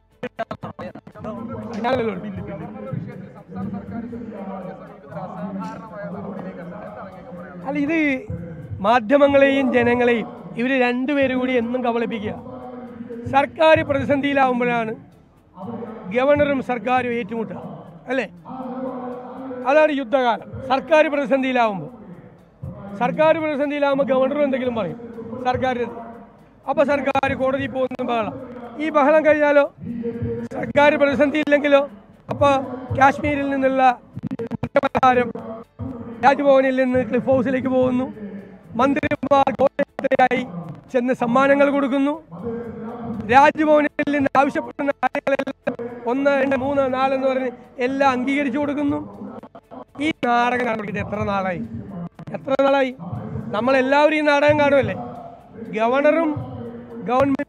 ഞാനല്ലോ അല്ല ഇത് മാധ്യമങ്ങളെയും ജനങ്ങളെയും ഇവർ രണ്ടുപേരും കൂടി എന്നും കബളിപ്പിക്കുക സർക്കാർ പ്രതിസന്ധിയിലാവുമ്പോഴാണ് ഗവർണറും സർക്കാരും ഏറ്റുമുട്ടുക അല്ലേ അതാണ് യുദ്ധകാലം സർക്കാർ പ്രതിസന്ധിയിലാവുമ്പോൾ സർക്കാർ പ്രതിസന്ധിയിലാവുമ്പോൾ ഗവർണറും എന്തെങ്കിലും പറയും സർക്കാർ അപ്പോൾ സർക്കാർ കോടതിയിൽ പോകുന്ന ബഹളം ഈ ബഹളം കഴിഞ്ഞാലോ സർക്കാർ പ്രതിസന്ധിയില്ലെങ്കിലോ അപ്പോൾ കാശ്മീരിൽ നിന്നുള്ള കുറ്റപരിഹാരം രാജ്ഭവനിൽ നിന്ന് ക്ലിഫ് ഹൗസിലേക്ക് പോകുന്നു മന്ത്രിമാർ ഘോഷയാത്രയായി ചെന്ന് സമ്മാനങ്ങൾ കൊടുക്കുന്നു രാജ്ഭവനിൽ നിന്ന് ആവശ്യപ്പെടുന്ന കാര്യങ്ങളെല്ലാം ഒന്ന് രണ്ട് മൂന്ന് നാലെന്ന് പറഞ്ഞ് എല്ലാം അംഗീകരിച്ചു കൊടുക്കുന്നു ഈ നാടകം കാണുന്നത് എത്ര നാളായി എത്ര നാളായി നമ്മളെല്ലാവരും ഈ നാടകം കാണുമല്ലേ ഗവർണറും ഗവൺമെന്റ്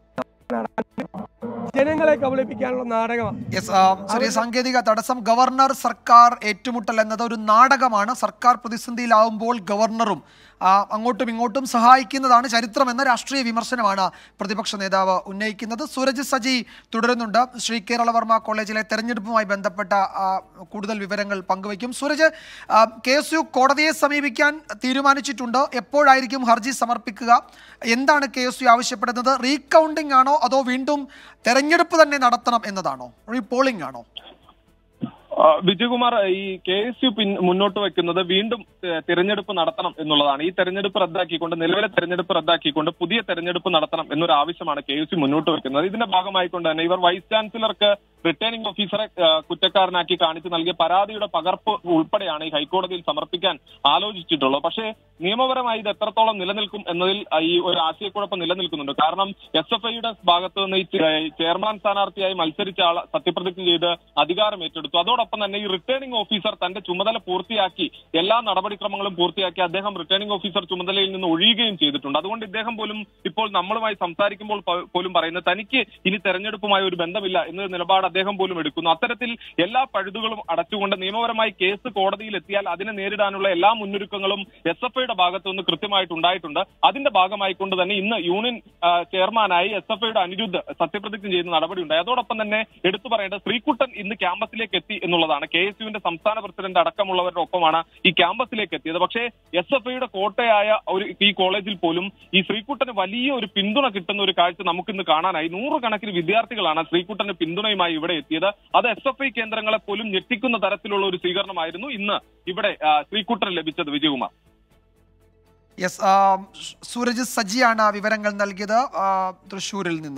ജനങ്ങളെ കബളിപ്പിക്കാനുള്ള നാടകമാണ് യെസ് ആ, ചെറിയ സാങ്കേതിക തടസ്സം ഗവർണർ സർക്കാർ ഏറ്റുമുട്ടൽ എന്നത് ഒരു നാടകമാണ് സർക്കാർ പ്രതിസന്ധിയിലാവുമ്പോൾ ഗവർണറും ആ, അങ്ങോട്ടും ഇങ്ങോട്ടും സഹായിക്കുന്നതാണ് ചരിത്രം എന്ന രാഷ്ട്രീയ വിമർശനമാണ് പ്രതിപക്ഷ നേതാവ് ഉന്നയിക്കുന്നത് സൂരജ് സജി തുടരുന്നുണ്ട് ശ്രീ കേരളവർമ്മ കോളേജിലെ തെരഞ്ഞെടുപ്പുമായി ബന്ധപ്പെട്ട ആ, കൂടുതൽ വിവരങ്ങൾ പങ്കുവയ്ക്കും സൂരജ് ആ, കെ എസ് യു കോടതിയെ സമീപിക്കാൻ തീരുമാനിച്ചിട്ടുണ്ട് എപ്പോഴായിരിക്കും ഹർജി സമർപ്പിക്കുക എന്താണ് കെ എസ് യു ആവശ്യപ്പെടുന്നത് റീകൗണ്ടിംഗ് ആണോ അതോ വീണ്ടും തെരഞ്ഞെടുപ്പ് തന്നെ നടത്തണം എന്നതാണോ റീപോളിംഗ് ആണോ ആ, വിജയകുമാർ ഈ കെ എസ് യു പിൻ മുന്നോട്ട് വെക്കുന്നത് വീണ്ടും ഏഹ്, തിരഞ്ഞെടുപ്പ് നടത്തണം എന്നുള്ളതാണ് ഈ തെരഞ്ഞെടുപ്പ് റദ്ദാക്കിക്കൊണ്ട് നിലവിലെ തെരഞ്ഞെടുപ്പ് റദ്ദാക്കിക്കൊണ്ട് പുതിയ തെരഞ്ഞെടുപ്പ് നടത്തണം എന്നൊരു ആവശ്യമാണ് കെ എസ് യു മുന്നോട്ട് വെക്കുന്നത് ഇതിന്റെ ഭാഗമായിക്കൊണ്ട് തന്നെ ഇവർ വൈസ് ചാൻസലർക്ക് റിട്ടേണിംഗ് ഓഫീസറെ ആ, കുറ്റക്കാരനാക്കി കാണിച്ചു നൽകിയ പരാതിയുടെ പകർപ്പ് ഉൾപ്പെടെയാണ് ഈ ഹൈക്കോടതിയിൽ സമർപ്പിക്കാൻ ആലോചിച്ചിട്ടുള്ളത് പക്ഷേ നിയമപരമായി ഇത് എത്രത്തോളം നിലനിൽക്കും എന്നതിൽ ആ, ഈ ഒരു ആശയക്കുഴപ്പം നിലനിൽക്കുന്നുണ്ട് കാരണം എസ് എഫ് ഐയുടെ ഭാഗത്ത് നിന്ന് ഈ ചെ- ചെയർമാൻ സ്ഥാനാർത്ഥിയായി മത്സരിച്ച ആൾ സത്യപ്രതിജ്ഞ ചെയ്ത് അധികാരം ഏറ്റെടുത്തു അതോടൊപ്പം തന്നെ ഈ റിട്ടേണിംഗ് ഓഫീസർ തന്റെ ചുമതല പൂർത്തിയാക്കി എല്ലാ നടപടിക്രമങ്ങളും പൂർത്തിയാക്കി അദ്ദേഹം റിട്ടേണിംഗ് ഓഫീസർ ചുമതലയിൽ നിന്ന് ഒഴിയുകയും ചെയ്തിട്ടുണ്ട് അതുകൊണ്ട് ഇദ്ദേഹം പോലും ഇപ്പോൾ നമ്മളുമായി സംസാരിക്കുമ്പോൾ പ- പോലും പറയുന്നത് തനിക്ക് ഇനി തെരഞ്ഞെടുപ്പുമായി ഒരു ബന്ധമില്ല എന്ന നിലപാട് അദ്ദേഹം പോലും എടുക്കുന്നു അത്തരത്തിൽ എല്ലാ പഴുതുകളും അടച്ചുകൊണ്ട് നിയമപരമായി കേസ് കോടതിയിൽ എത്തിയാൽ അതിനെ നേരിടാനുള്ള എല്ലാ മുന്നൊരുക്കങ്ങളും എസ് എഫ് ഐയുടെ ഭാഗത്തു നിന്ന് കൃത്യമായിട്ട് ഉണ്ടായിട്ടുണ്ട് അതിന്റെ ഭാഗമായി കൊണ്ട് തന്നെ ഇന്ന് യൂണിയൻ ആ, ചെയർമാനായി എസ് എഫ് ഐയുടെ അനിരുദ്ധ് സത്യപ്രതിജ്ഞ ചെയ്യുന്ന നടപടി ഉണ്ടായി അതോടൊപ്പം തന്നെ എടുത്തു പറയേണ്ടത് ശ്രീകുട്ടൻ ഇന്ന് ക്യാമ്പസിലേക്ക് എത്തി എന്നുള്ളത് എന്നുള്ളതാണ് കെ എസ് യുവിന്റെ സംസ്ഥാന പ്രസിഡന്റ് അടക്കമുള്ളവരുടെ ഒപ്പമാണ് ഈ ക്യാമ്പസിലേക്ക് എത്തിയത് പക്ഷേ എസ് എഫ് ഐയുടെ കോട്ടയായ ഒരു ഈ കോളേജിൽ പോലും ഈ ശ്രീകുട്ടന് വലിയ ഒരു പിന്തുണ കിട്ടുന്ന ഒരു കാഴ്ച നമുക്കിന്ന് കാണാനായി നൂറുകണക്കിന് വിദ്യാർത്ഥികളാണ് ശ്രീകുട്ടന് പിന്തുണയുമായി ഇവിടെ എത്തിയത് അത് എസ് എഫ് ഐ കേന്ദ്രങ്ങളെ പോലും ഞെട്ടിക്കുന്ന തരത്തിലുള്ള ഒരു സ്വീകരണമായിരുന്നു ഇന്ന് ഇവിടെ ആ, ശ്രീകുട്ടന് ലഭിച്ചത് വിജയകുമാർ യെസ് ആ, സൂരജ് സജിയാണ് വിവരങ്ങൾ നൽകിയത് ആ, തൃശ്ശൂരിൽ നിന്ന്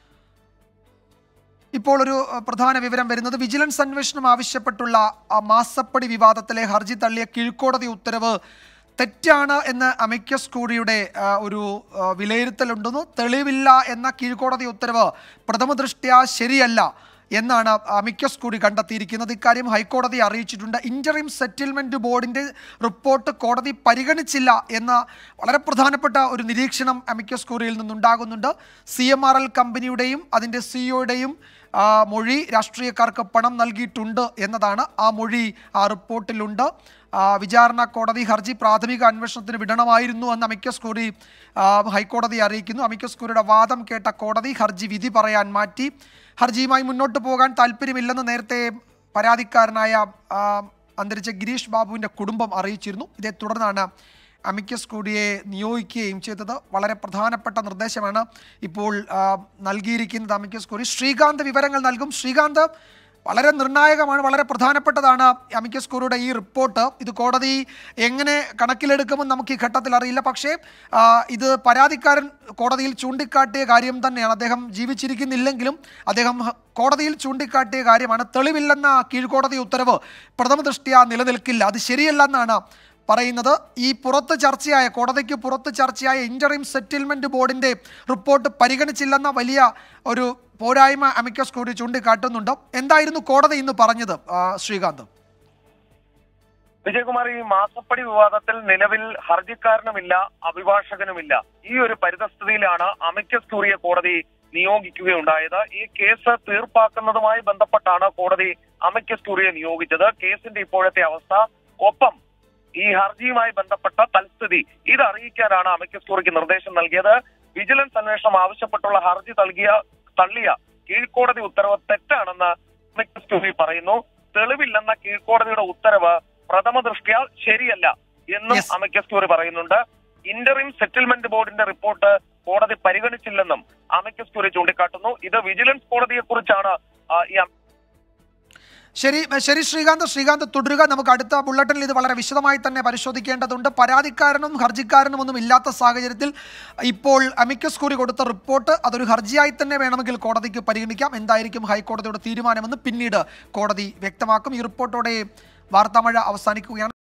ഇപ്പോൾ ഒരു ആ, പ്രധാന വിവരം വരുന്നത് വിജിലൻസ് അന്വേഷണം ആവശ്യപ്പെട്ടുള്ള ആ മാസപ്പടി വിവാദത്തിലെ ഹർജി തള്ളിയ കീഴ്ക്കോടതി ഉത്തരവ് തെറ്റാണ് എന്ന് അമിക്കസ് കൂടിയുടെ ആ, ഒരു ആ, വിലയിരുത്തലുണ്ടെന്നു തെളിവില്ല എന്ന കീഴ്ക്കോടതി ഉത്തരവ് പ്രഥമ ദൃഷ്ട്യാ ശരിയല്ല എന്നാണ് അമിക്കസ് കൂടി കണ്ടെത്തിയിരിക്കുന്നത് ഇക്കാര്യം ഹൈക്കോടതി അറിയിച്ചിട്ടുണ്ട് ഇന്ററിം സെറ്റിൽമെന്റ് ബോർഡിന്റെ റിപ്പോർട്ട് കോടതി പരിഗണിച്ചില്ല എന്ന വളരെ പ്രധാനപ്പെട്ട ഒരു നിരീക്ഷണം അമിക്കസ് കൂറിയിൽ നിന്നുണ്ടാകുന്നുണ്ട് സി എം ആർ എൽ കമ്പനിയുടെയും അതിൻ്റെ സിഇഒയുടെയും മൊഴി രാഷ്ട്രീയക്കാർക്ക് പണം നൽകിയിട്ടുണ്ട് എന്നതാണ് ആ മൊഴി ആ റിപ്പോർട്ടിലുണ്ട് ആ, വിചാരണ കോടതി ഹർജി പ്രാഥമിക അന്വേഷണത്തിന് വിടണമായിരുന്നു എന്ന് അമിക്കസ് കൂറി ആ, ഹൈക്കോടതി അറിയിക്കുന്നു അമിക്കസ് കൂറിയുടെ വാദം കേട്ട കോടതി ഹർജി വിധി പറയാൻ മാറ്റി ഹർജിയുമായി മുന്നോട്ട് പോകാൻ താല്പര്യമില്ലെന്ന് നേരത്തെ പരാതിക്കാരനായ ആ, അന്തരിച്ച ഗിരീഷ് ബാബുവിൻ്റെ കുടുംബം അറിയിച്ചിരുന്നു ഇതേ തുടർന്നാണ് അമിക്കസ് കൂടിയെ നിയോഗിക്കുകയും ചെയ്തത് വളരെ പ്രധാനപ്പെട്ട നിർദ്ദേശമാണ് ഇപ്പോൾ ആ, നൽകിയിരിക്കുന്നത് അമിക്കസ് കൂടി ശ്രീകാന്ത് വിവരങ്ങൾ നൽകും ശ്രീകാന്ത് വളരെ നിർണായകമാണ് വളരെ പ്രധാനപ്പെട്ടതാണ് അമിക്കസ് കൂറിയുടെ ഈ റിപ്പോർട്ട് ഇത് കോടതി എങ്ങനെ കണക്കിലെടുക്കുമെന്ന് നമുക്ക് ഈ ഘട്ടത്തിൽ അറിയില്ല പക്ഷേ ആ, ഇത് പരാതിക്കാരൻ കോടതിയിൽ ചൂണ്ടിക്കാട്ടിയ കാര്യം തന്നെയാണ് അദ്ദേഹം ജീവിച്ചിരിക്കുന്നില്ലെങ്കിലും അദ്ദേഹം ഹ- കോടതിയിൽ ചൂണ്ടിക്കാട്ടിയ കാര്യമാണ് തെളിവില്ലെന്ന കീഴ്ക്കോടതി ഉത്തരവ് പ്രഥമ ദൃഷ്ട്യാ നിലനിൽക്കില്ല അത് ശരിയല്ലെന്നാണ് പറയുന്നത് ഈ പുറത്ത് ചർച്ചയായ കോടതിക്ക് പുറത്ത് ചർച്ചയായ ഇന്ററിം സെറ്റിൽമെന്റ് ബോർഡിന്റെ റിപ്പോർട്ട് പരിഗണിച്ചില്ലെന്ന വലിയ ഒരു പോരായ്മ അമിക്കസ് കൂടി ചൂണ്ടിക്കാട്ടുന്നുണ്ട് എന്തായിരുന്നു കോടതി ഇന്ന് പറഞ്ഞത് ആ, ശ്രീകാന്ത് വിജയകുമാർ ഈ മാസപ്പടി വിവാദത്തിൽ നിലവിൽ ഹർജിക്കാരനുമില്ല അഭിഭാഷകനുമില്ല ഈ ഒരു പരിതസ്ഥിതിയിലാണ് അമിക്കസ് ക്യൂറിയെ കോടതി നിയോഗിക്കുകയുണ്ടായത് ഈ കേസ് തീർപ്പാക്കുന്നതുമായി ബന്ധപ്പെട്ടാണ് കോടതി അമിക്കസ് ക്യൂറിയെ നിയോഗിച്ചത് കേസിന്റെ ഇപ്പോഴത്തെ അവസ്ഥ ഒപ്പം ഈ ഹർജിയുമായി ബന്ധപ്പെട്ട തൽസ്ഥിതി ഇത് അറിയിക്കാനാണ് അമിക്കസ് ക്യൂറിക്ക് നിർദ്ദേശം നൽകിയത് വിജിലൻസ് അന്വേഷണം ആവശ്യപ്പെട്ടുള്ള ഹർജി നൽകിയ തള്ളിയ കീഴ്ക്കോടതി ഉത്തരവ് തെറ്റാണെന്ന് അമിക്കസ് ക്യൂറി പറയുന്നു തെളിവില്ലെന്ന കീഴ്ക്കോടതിയുടെ ഉത്തരവ് പ്രഥമ ദൃഷ്ട്യാ ശരിയല്ല എന്നും Yes. അമിക്കസ് ക്യൂറി പറയുന്നുണ്ട് ഇന്ററിം സെറ്റിൽമെന്റ് ബോർഡിന്റെ റിപ്പോർട്ട് കോടതി പരിഗണിച്ചില്ലെന്നും അമിക്കസ് ക്യൂറി ചൂണ്ടിക്കാട്ടുന്നു ഇത് വിജിലൻസ് കോടതിയെ കുറിച്ചാണ് ഈ ശരി ശരി ശ്രീകാന്ത് ശ്രീകാന്ത് തുടരുക നമുക്ക് അടുത്ത ബുള്ളറ്റിനിൽ ഇത് വളരെ വിശദമായി തന്നെ പരിശോധിക്കേണ്ടതുണ്ട് പരാതിക്കാരനും ഹർജിക്കാരനും ഒന്നും ഇല്ലാത്ത സാഹചര്യത്തിൽ ഇപ്പോൾ അമിക്കസ് കൂറി കൊടുത്ത റിപ്പോർട്ട് അതൊരു ഹർജിയായി തന്നെ വേണമെങ്കിൽ കോടതിക്ക് പരിഗണിക്കാം എന്തായിരിക്കും ഹൈക്കോടതിയുടെ തീരുമാനമെന്ന് പിന്നീട് കോടതി വ്യക്തമാക്കും ഈ റിപ്പോർട്ടോടെ വാർത്താമഴ അവസാനിക്കുകയാണ്